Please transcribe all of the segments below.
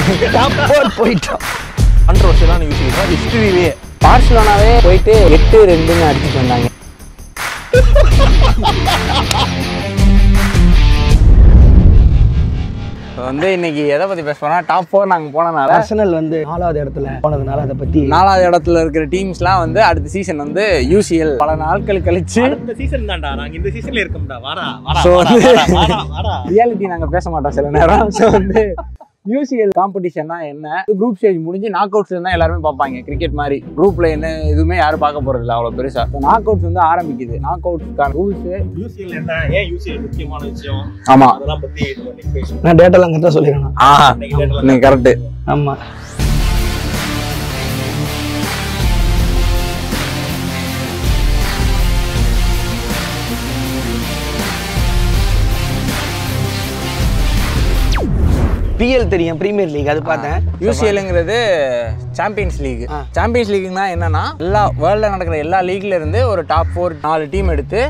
Top four போயிட்டோம் கான்ட்ரவர்ஷியலான usual தான் ஹிஸ்டரியிலேயே பார்சலோனாவே போயிட்டு எட்டு ரெண்டுன்னு அடிச்சுட்டு வந்தாங்க வந்து இன்னைக்கு எதை பத்தி பேச போனா டாப் ஃபோர் நாங்க போனனால அர்சனல் வந்து நாலாவது இடத்துல போனதுனால அதை பத்தி நாலாவது இடத்துல இருக்கிற டீம்ஸ்லாம் வந்து அடுத்த சீசன் வந்து யூசிஎல் பல நாட்கள் கழிச்சு அடுத்த சீசன் தான்டா நாங்க இந்த சீசன்ல இருக்கோம்டா வாடா வாடா So வாடா, வந்து- வாடா, வாடா, வாடா. ரியாலிட்டி நாங்க பேச மாட்டோம் சில நேரம் ஸோ வந்து யூசிஎல் காம்படிஷன்னா என்ன குரூப் ஸ்டேஜ் முடிஞ்சு நாக் அவுட்ஸ் தான் எல்லாருமே பார்ப்பாங்க கிரிக்கெட் மாதிரி குரூப்ல என்ன எதுவுமே யாரும் பார்க்க போறது இல்லை அவ்வளோ பெருசா நாக் அவுட்ஸ் வந்து ஆரம்பிக்குது நாக் அவுட்ஸ்க்கான ரூல்ஸ் UCL என்ன ஏன் UCL முக்கியமான விஷயம் ஆமா அதெல்லாம் பத்தி நம்ம இன்னைக்கு பேசுவோம் நான் டேட்டாலாம் கரெக்டாக சொல்லிடுறேன் ஆஹா இன்னைக்கு date எல்லாம் நீங்க கரெக்ட் ஆமா பிஎல் தெரியும் பிரீமியர் லீக் அது பார்த்தேன் யூசிஎல்ங்கிறது சாம்பியன்ஸ் லீக் ஆ. சாம்பியன்ஸ் லீக்னா என்னன்னா எல்லா வேர்ல்டில் நடக்கிற எல்லா லீக்ல இருந்து ஒரு டாப் ஃபோர் நாலு டீம் எடுத்து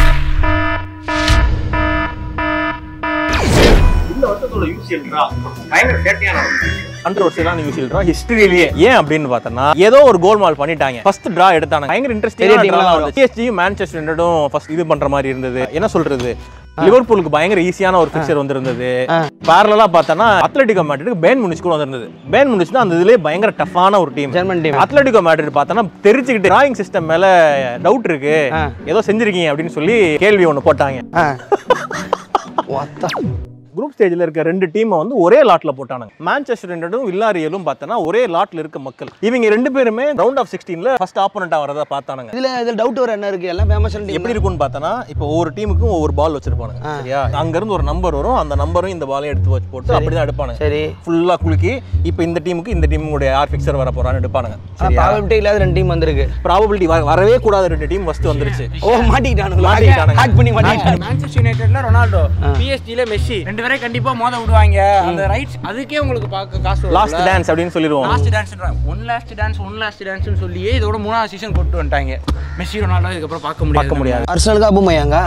இந்த வருஷத்தோட யூசிஎல் பயங்கர சேட்டையான கான்ட்ரவர்ஷியலான யூசிஎல் ட்ரா ஹிஸ்டரியிலேயே ஏன் அப்படின்னு பார்த்தோம்னா ஏதோ ஒரு கோல் மால் பண்ணிட்டாங்க ஃபர்ஸ்ட் டிரா எடுத்தாங்க பயங்கர பெரிய இன்ட்ரெஸ்டிங் team எல்லாம் வரும். பிஎஸ்ஜியும் மான்செஸ்டர் யுனைடடும் ஃபர்ஸ்ட் இது பண்ற மாதிரி இருந்தது என்ன சொல்றது லிவர்பூலுக்கு பயங்கர ஈஸியான ஒரு பிக்சர் வந்திருந்தது பேரலா பார்த்தோன்னா அத்லட்டிகோ மேட்ரிக்கு பேன் முனிச் கூட வந்திருந்தது பேன் முனிச் தான் அந்த இதுலயே பயங்கர டஃப்பான ஒரு team German team Atletico Madrid பார்த்தோன்னா தெரிஞ்சுக்கிட்டு டிராயிங் சிஸ்டம் மேல டவுட் இருக்கு ஆ. ஏதோ செஞ்சிருக்கீங்க அப்படின்னு சொல்லி கேள்வி ஒன்று போட்டாங்க ஆ ஒத்தா குரூப் ஸ்டேஜில் இருக்க ரெண்டு டீமை வந்து ஒரே லாட்ல போட்டானுங்க மான்செஸ்டர் யுனைடடும் வில்லாரியலும் பார்த்தோன்னா ஒரே லாட்ல இருக்க மக்கள் இவங்க ரெண்டு பேருமே ரவுண்ட் ஆஃப் சிக்ஸ்டீன்ல ஃபர்ஸ்ட் ஆப்போனண்டா வரதா பார்த்தானுங்க இதுல இதுல டவுட் வர என்ன இருக்கு எல்லாம் ஃபேமஸ் எப்படி இருக்கும்னு பார்த்தோன்னா இப்போ ஒவ்வொரு டீமுக்கும் ஒவ்வொரு பால் வச்சிருப்பானுங்க சரியா அங்க இருந்து ஒரு நம்பர் வரும் அந்த நம்பரும் இந்த பாலையும் எடுத்து வச்சு போட்டு அப்படிதான் எடுப்பானுங்க சரி ஃபுல்லா குலுக்கி இப்போ இந்த டீமுக்கு இந்த டீமுடைய யார் ஃபிக்சர் வர போறான்னு எடுப்பானுங்க ஆனா ப்ராபபிலிட்டி இல்லாத ரெண்டு டீம் வந்திருக்கு ப்ராபபிலிட்டி வரவே கூடாத ரெண்டு டீம் ஃபர்ஸ்ட் வந்துருச்சு ஓ மாட்டிக்கிட்டானுங்களா மாட்டிக்கிட்டானுங்க. ஹேக் பண்ணி மாட்டிக்கிட்டாங்க மான்செஸ்டர் யுனைடெட்ல ரொனால்டோ பிஎஸ்டில மெஸ்ஸி ரெண்டு பேரும் கண்டிப்பா மோத விடுவாங்க அந்த ரைட்ஸ் அதுக்கே உங்களுக்கு பார்க்க காசு லாஸ்ட் டான்ஸ் அப்படின்னு சொல்லிடுவோம் last dance one last dance one last டான்ஸ்னு சொல்லியே இதோட மூணாவது சீசன் கொண்டு வந்துட்டாங்க மெஸ்ஸி ரொனால்டோ இதுக்கப்புறம் பார்க்க முடியாது பார்க்க முடியாது அர்சனலுக்கு அபுமையாங்க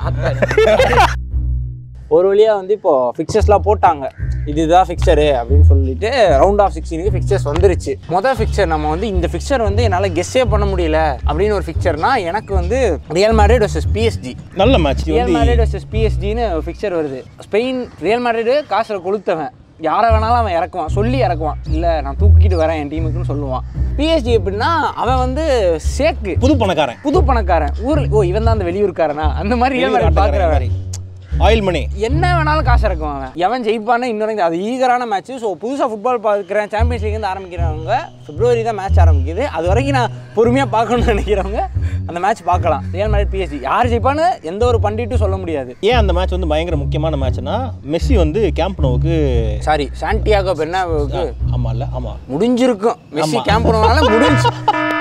ஒரு வழியா வந்து இப்போ ஃபிக்சர்ஸ்லாம் போட்டாங்க இதுதான் ஃபிக்சரு அப்படின்னு சொல்லிட்டு ரவுண்ட் ஆஃப் சிக்ஸ்டீனுக்கு ஃபிக்சர்ஸ் வந்துருச்சு மொதல் ஃபிக்சர் நம்ம வந்து இந்த ஃபிக்சர் வந்து என்னால் கெஸ்ஸே பண்ண முடியல அப்படின்னு ஒரு ஃபிக்சர்னா எனக்கு வந்து ரியல் மேட்ரிட் வர்சஸ் பிஎஸ்ஜி நல்ல மேட்ச் ரியல் வந்து மேட்ரிட் வர்சஸ் பிஎஸ்ஜின்னு ஃபிக்சர் வருது ஸ்பெயின் ரியல் மேட்ரிடு காசில் கொளுத்தவன் யாரை வேணாலும் அவன் இறக்குவான் சொல்லி இறக்குவான் இல்லை நான் தூக்கிட்டு வரேன் என் டீமுக்குன்னு சொல்லுவான் பிஎஸ்ஜி எப்படின்னா அவன் வந்து சேக்கு புது பணக்காரன் புது பணக்காரன் ஊரில் ஓ இவன் தான் அந்த வெளியூர்காரனா அந்த மாதிரி ரியல் மேட்ரிட் பார்க்குறவன் ஆயில் மணி என்ன வேணாலும் காசு இறக்குவான் அவன் எவன் ஜெயிப்பான்னு இன்னொரு அது ஈகரான மேட்ச் ஸோ புதுசாக ஃபுட்பால் பார்க்குறேன் சாம்பியன்ஸ் லீக் வந்து ஆரம்பிக்கிறவங்க பிப்ரவரி தான் மேட்ச் ஆரம்பிக்குது அது வரைக்கும் நான் பொறுமையாக பார்க்கணும்னு நினைக்கிறவங்க அந்த மேட்ச் பார்க்கலாம் ரியல் மேட்ரிட் பிஎஸ்சி யார் ஜெயிப்பான்னு எந்த ஒரு பண்டிட்டும் சொல்ல முடியாது ஏன் அந்த மேட்ச் வந்து பயங்கர முக்கியமான மேட்ச்னா மெஸ்ஸி வந்து கேம்ப் நோவுக்கு சாரி சாண்டியாகோ பெர்னாவுக்கு ஆமா இல்ல ஆமா முடிஞ்சிருக்கும் மெஸ்ஸி ஆமா. கேம்ப் போனதுனால முடிஞ்சு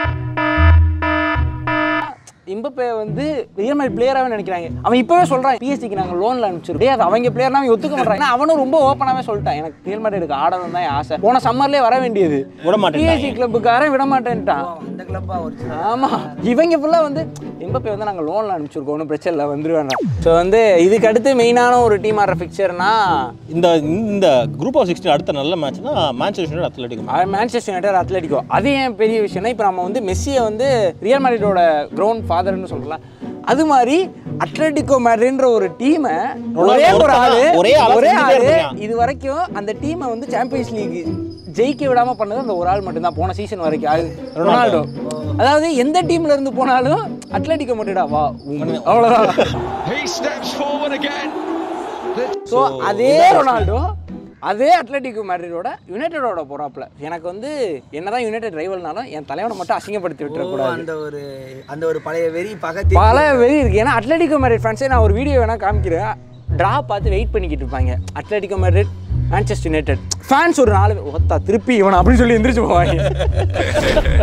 இம்பப்பே வந்து ரியல் மேட்ரிட் பிளேயராகவே நினைக்கிறாங்க அவன் இப்போவே சொல்கிறான் பிஎஸ்சிக்கு நாங்கள் லோனில் அனுப்பிச்சிருக்கோம் டேய், அது அவங்க பிளேயர்னா அவன் ஒத்துக்க மாட்டான் ஏன்னா அவனும் ரொம்ப ஓப்பனாகவே சொல்லிட்டான் எனக்கு ரியல் மேட்ரிடுக்கு ஆடணும் தான் என் ஆசை போன சம்மர்லேயே வர வேண்டியது விட மாட்டேன்டாங்க. பிஎஸ்சி கிளப்புக்காரன் விட மாட்டேன்ட்டான் அந்த கிளப்பா ஒரு ஆமா இவங்க ஃபுல்லாக வந்து எம்பப்பே வந்து நாங்கள் லோனில் அனுப்பிச்சிருக்கோம் ஒன்றும் பிரச்சனை இல்லை வந்துருவாங்க ஸோ வந்து இதுக்கு அடுத்து மெயினான ஒரு டீம் ஆடுற ஃபிக்சர்னா இந்த இந்த குரூப் ஆஃப் சிக்ஸ்டீன் அடுத்த நல்ல மேட்ச்னா Manchester United Athletic Manchester United Atletico அது ஏன் பெரிய விஷயம்னா இப்போ நம்ம வந்து மெஸ்ஸியை வந்து ரியல் மேட்ரிடோட கிரவுண்ட் ஃபாதர்னு சொல்லலாம் அது மாதிரி அத்லெட்டிகோ மேட்ரின்ற ஒரு டீமை ஒரே ஒரு ஆளு ஒரே ஆளா ஒரே செஞ்சுட்டே ஆளு இருக்கான். இது வரைக்கும் அந்த டீமை வந்து சாம்பியன்ஸ் லீக் ஜெயிக்க விடாம பண்ணது அந்த ஒரு ஆள் மட்டும்தான் போன சீசன் வரைக்கும் அது ரொனால்டோ அதாவது எந்த டீம்ல இருந்து போனாலும் அத்லெட்டிகோ மட்டும்டா வா உம், அவ்வளவுதான் He steps forward again. So அதே ரொனால்டோ அதே அத்லெட்டிகோ மேட்ரிடோட யுனைடெடோட போறாப்புல எனக்கு வந்து என்னதான் யுனைடெட் ரைவல்னாலும் என் தலைவனை மட்டும் அசிங்கப்படுத்தி விட்டுறக்கூடாது அந்த ஒரு அந்த ஒரு பழைய வெறி பகத்தி பல வெறி இருக்கு ஏன்னா அத்லெட்டிகோ மேட்ரிட் ஃபேன்ஸே நான் ஒரு வீடியோ வேணா காமிக்கிறேன் ட்ரா பார்த்து வெயிட் பண்ணிக்கிட்டு இருப்பாங்க Atletico Madrid Manchester United fans ஒரு நாலு பேர், ஒத்தா திருப்பி இவன் அப்படின்னு சொல்லி எந்திரிச்சு போவாங்க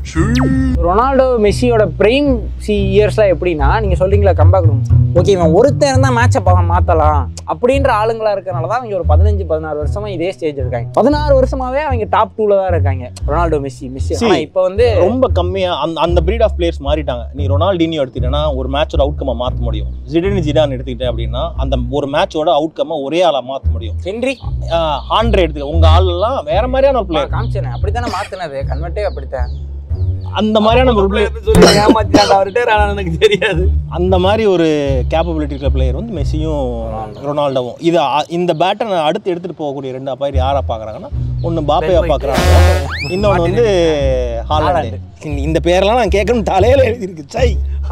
ரொனால்டோ மெஸ்ஸியோட பிரைம் சி இயர்ஸ்லாம் எப்படின்னா நீங்கள் சொல்றீங்களா கம்பேக் ஓகே இவன் ஒருத்தன் இருந்தால் மேட்சை பார்க்க மாற்றலாம் அப்படின்ற ஆளுங்களா இருக்கறனால தான் அவங்க ஒரு பதினஞ்சு பதினாறு வருஷமா இதே ஸ்டேஜ் இருக்காங்க பதினாறு வருஷமாவே அவங்க டாப் டூல தான் இருக்காங்க ரொனால்டோ மெஸ்ஸி மெஸ்ஸி See, ஆனால் இப்போ வந்து ரொம்ப கம்மியா அந்த அந்த பிரீட் ஆஃப் பிளேயர்ஸ் மாறிட்டாங்க நீ ரொனால்டினியோ எடுத்துக்கிட்டேன்னா ஒரு மேட்சோட அவுட்கம்மை மாற்ற முடியும் ஜிடனி ஜிடான் எடுத்துக்கிட்டேன் அப்படின்னா அந்த ஒரு மேட்சோட அவுட்கம்மை ஒரே ஆளா மாற்ற முடியும் ஹென்றி ஹாண்ட்ரே எடுத்துக்க உங்க ஆள் எல்லாம் வேற மாதிரியான ஒரு பிளேயர் காமிச்சேனே அப்படித்தானே மாத்தினது கன்வெர்ட்டே அப்படித்தான் அந்த மாதிரியான ஒரு player- சொல்லி ஏமாத்திட்டாங்க அவர்கிட்ட நான் எனக்கு தெரியாது அந்த மாதிரி ஒரு கேப்பபிலிட்டி இருக்கிற பிளேயர் வந்து மெஸ்ஸியும் ரொனால்டோவும் இது அ- இந்த பேட்டை நான் அடுத்து எடுத்துட்டு போகக்கூடிய ரெண்டு பேர் யாரை பார்க்குறாங்கன்னா ஒன்று பாப்பையா பார்க்குறாங்க இன்னொன்று வந்து ஹாலாண்டு இந்த- இந்த பேரெல்லாம் நான் கேட்கணும் தலையில எழுதியிருக்கு சை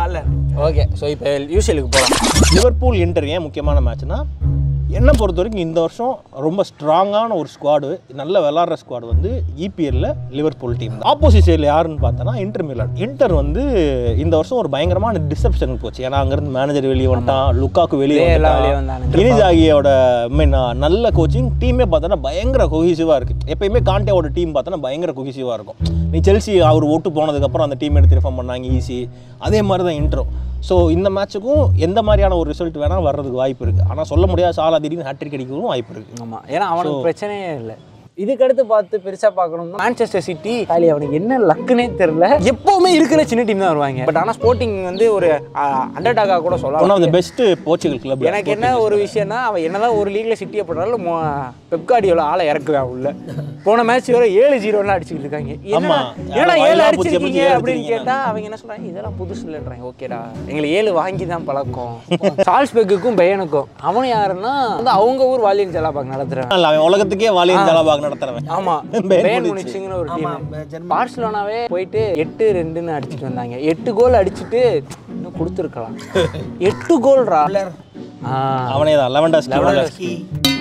ஓகே ஸோ இப்போ யூசியலுக்கு போகலாம் லிவர்பூல் இன்டர் ஏன் முக்கியமான மேட்ச்னா என்னை பொறுத்த வரைக்கும் இந்த வருஷம் ரொம்ப ஸ்ட்ராங்கான ஒரு ஸ்குவாடு நல்ல விளாட்ற ஸ்குவாடு வந்து இபிஎல்ல லிவர்பூல் டீம் ஆப்போசிட் சைடில் யாருன்னு பார்த்தோன்னா இன்டர் மிலான் இன்டர் வந்து இந்த வருஷம் ஒரு பயங்கரமான டிசப்ஷன் போச்சு ஏன்னா அங்கேருந்து மேனேஜர் வெளியே வந்துட்டான் லுக்காக்கு வெளியே Player எல்லாம் வெளியே வந்துட்டான் வந்தானுங்க. இனிஜாகியோட மீன் நல்ல கோச்சிங் டீமே பார்த்தோன்னா பயங்கர கொஹிசிவாக இருக்குது எப்பயுமே காண்டேவோட டீம் பார்த்தோன்னா பயங்கர கொஹிசிவாக இருக்கும் நீ செல்சி அவர் ஓட்டு போனதுக்கப்புறம் அந்த டீம் எடுத்து ரிஃபார்ம் பண்ணாங்க ஈஸி அதே மாதிரி தான் இன்ட்ரோ ஸோ இந்த மேட்ச்சுக்கும் எந்த மாதிரியான ஒரு ரிசல்ட் வேணால் வர்றதுக்கு வாய்ப்பு இருக்குது ஆனால் சொல்ல முடியாத சாலா திடீர்னு ஹேட்ரிக் அடிக்கவும் வாய்ப்பு இருக்குது ஆமாம் ஏன்னா அவனுக்கு பிரச்சனையே இல்லை இதுக்கடுத்து பார்த்து பெருசாக பார்க்கணும்னா மான்செஸ்டர் சிட்டி காலி அவனுக்கு என்ன லக்குனே தெரில எப்பவுமே இருக்கிற சின்ன டீம் தான் வருவாங்க பட் ஆனால் ஸ்போர்ட்டிங் வந்து ஒரு அண்டர் டாக்காக கூட ஒன் சொல்லலாம் of the best Portugal club எனக்கு என்ன ஒரு விஷயம்னா அவன் என்னதான் ஒரு லீக்ல சிட்டியை போட்டாலும் பெப்காடியோட ஆளை இறக்குவேன் உள்ள போன மேட்ச் வர ஏழு ஜீரோலாம் அடிச்சுக்கிட்டு இருக்காங்க ஆமா. என்னடா யாரோ ஏழு வாயிலா அடிச்சிருக்கீங்க பூச்சி பூச்சி அப்படின்னு அடிச்சிருக்கீங்க. கேட்டா அவங்க என்ன சொல்றாங்க இதெல்லாம் புதுசு இல்லைன்றாங்க ஓகேடா எங்களுக்கு ஏழு வாங்கி தான் பழக்கம் சால்ஸ்பெக்குக்கும் பெயனுக்கும் அவனும் யாருன்னா வந்து அவங்க ஊர் வாலியன் ஜலாபாக் நடத்துறான் இல்லை அவன் உலகத்துக்கே வாலியன் ஜலாபாக் நடத்துறவன் ஆமா Bayern பேன் Munich. முனிச்சுங்கிற ஒரு ஆமா, டீம் ஜெர்மனி. பார்சலோனாவே போயிட்டு எட்டு ரெண்டுன்னு அடிச்சிட்டு வந்தாங்க எட்டு கோல் அடிச்சிட்டு இன்னும் கொடுத்துருக்கலாம் எட்டு கோல்ரா ஆ அவனே தான் லெவன்டாஸ்கி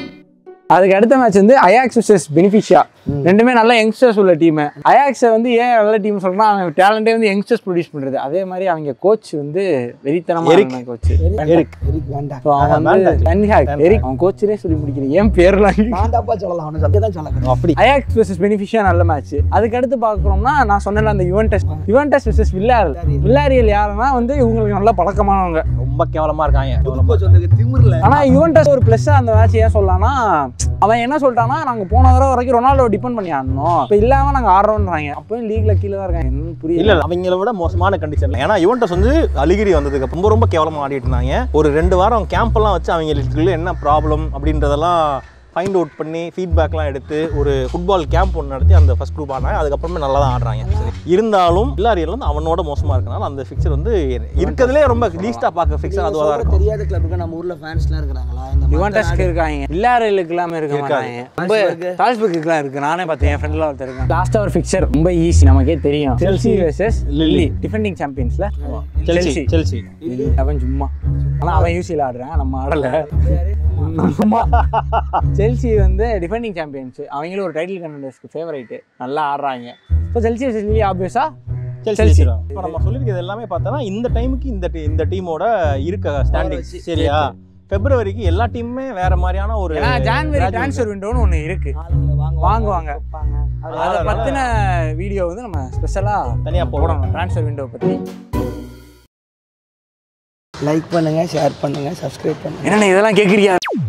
அதுக்கு அடுத்த மேட்ச் வந்து அயாக்ஸ் vs பெனிஃபிஷியா ரெண்டுமே நல்ல யங்ஸ்டர்ஸ் உள்ள டீம் அயாக்ஸை வந்து ஏன் நல்ல டீம் சொல்றா அவன் டேலண்டே வந்து யங்ஸ்டர்ஸ் ப்ரொடியூஸ் பண்றது அதே மாதிரி அவங்க கோச் வந்து வெறித்தனமான கோச் எரிக் எரிக் வேண்டாம் அவன் வந்து Ten Hag, எரிக் அவன் கோச்சரே சொல்லி முடிக்கிறேன் ஏன் பேர்லாம் நான் தாப்பா சொல்லலாம் அவனை சொல்லி தான் சொல்லணும் அப்படி அயாக்ஸ் vs பெனிஃபிஷியா நல்ல மேட்ச் அதுக்கு அடுத்து பார்க்குறோம்னா நான் சொன்னேன்ல அந்த Juventus Juventus vs Villarreal Villarreal யாருன்னா வந்து இவங்களுக்கு நல்ல பழக்கமானவங்க ரொம்ப கேவலமா இருக்காங்க புதுப்போ சொன்னதுக்கு திமிர்ல ஆனா யுவன்டஸ் ஒரு ப்ளஸ் அந்த மேட்ச் ஏன் சொல்லலாம்னா அவன் என்ன சொல்லிட்டான்னா நாங்க போன தடவை வரைக்கும் ரொனால்டோ டிபெண்ட் பண்ணி ஆடணும் இப்போ இல்லாம நாங்க ஆடுறோம்ன்றாங்க அப்பயும் லீக்ல கீழே தான் இருக்காங்க என்னன்னு இல்ல புரியல இல்ல அவங்கள விட மோசமான கண்டிஷன் ஏன்னா யுவன்டஸ் வந்து அலிகிரி வந்ததுக்கு ரொம்ப ரொம்ப கேவலமா ஆடிட்டு இருந்தாங்க ஒரு ரெண்டு வாரம் கேம்ப் எல்லாம் வச்சு அவங்களுக்குள்ள என்ன ப்ராப்ளம் அப்படின்றதெல்லாம் ஃபைண்ட் அவுட் பண்ணி ஃபீட்பேக்லாம் எடுத்து ஒரு ஃபுட்பால் கேம்ப் ஒன்று நடத்தி அந்த ஃபர்ஸ்ட் குரூப் ஆடினாங்க அதுக்கப்புறமே நல்லா தான் ஆடுறாங்க இருந்தாலும் இல்லாரியல் வந்து அவனோட மோசமா இருக்கனால அந்த ஃபிக்சர் வந்து இருக்கிறதுலே ரொம்ப லீஸ்டா பார்க்க ஃபிக்சர் அதுவாக தான் இருக்கும் தெரியாத கிளப்புக்கு நம்ம ஊர்ல ஃபேன்ஸ்லாம் இருக்கிறாங்களா இந்த யுவன்டஸ்க்கு இருக்காங்க வில்லாரியலுக்கு இல்லாம இருக்க மாட்டாங்க ரொம்ப சால்ஸ்பர்க்குலாம் இருக்கு நானே பார்த்தேன் என் ஃப்ரெண்ட்லாம் ஒருத்தர் இருக்கான் லாஸ்ட்டாக ஒரு ஃபிக்சர் ரொம்ப ஈஸி நமக்கே தெரியும் செல்சி வெர்சஸ் லில்லி டிஃபெண்டிங் சாம்பியன்ஸ்ல செல்சி செல்சி அவன் சும்மா ஆனா அவன் யூசியில் ஆடுறான் நம்ம ஆடல ஆமா. செல்சி வந்து டிஃபெண்டிங் சாம்பியன்ஸ் அவங்களும் ஒரு டைட்டில் கண்டஸ்ட்க்கு ஃபேவரைட் நல்லா ஆடுறாங்க ஸோ செல்சி vs லில்லி ஆப்வியஸா செல்சி இப்போ நம்ம சொல்லியிருக்கிறது எல்லாமே பார்த்தோன்னா இந்த டைமுக்கு இந்த டீ- இந்த டீமோட இருக்க ஸ்டாண்டிங் சரியா பிப்ரவரிக்கு எல்லா டீமுமே வேற மாதிரியான ஒரு ஏன்னா ஜான்வரி ட்ரான்ஸ்ஃபர் விண்டோன்னு ஒன்று இருக்கு வாங்குவாங்க அதை பத்தின வீடியோ வந்து நம்ம ஸ்பெஷலாக தனியா போடணும் போடணும் ட்ரான்ஸ்ஃபர் விண்டோ பற்றி லைக் பண்ணுங்க ஷேர் பண்ணுங்க சப்ஸ்கிரைப் பண்ணுங்க என்னென்ன இதெல்லாம் கேட்குறியா